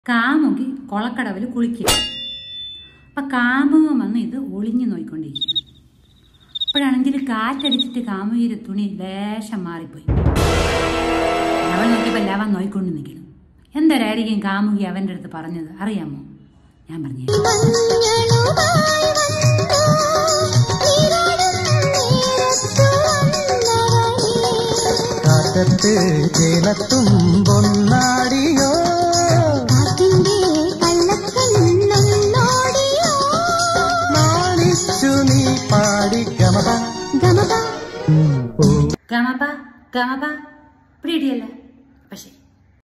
കാമുകി കൊളക്കടവിൽ കുളിക്കുക അപ്പം കാമുകൻ വന്ന് ഇത് ഒളിഞ്ഞു നോയിക്കൊണ്ടിരിക്കുകയാണ് അപ്പോഴാണെങ്കിൽ കാറ്റടിച്ചിട്ട് കാമുകിയുടെ തുണി ലേശം മാറിപ്പോയി അവൻ നോക്കിയപ്പോൾ ലവൻ നോയിക്കൊണ്ട് നിൽക്കണം എന്തരായിരിക്കും കാമുകി അവൻ്റെ അടുത്ത് പറഞ്ഞത് അറിയാമോ ഞാൻ പറഞ്ഞു കാറ്റത്ത് ചേലത്തും പൊന്നാടിയോ നാണിച്ചു നീ പാടി ഗമത ഗമപ ഗമപ പിടിയല്ല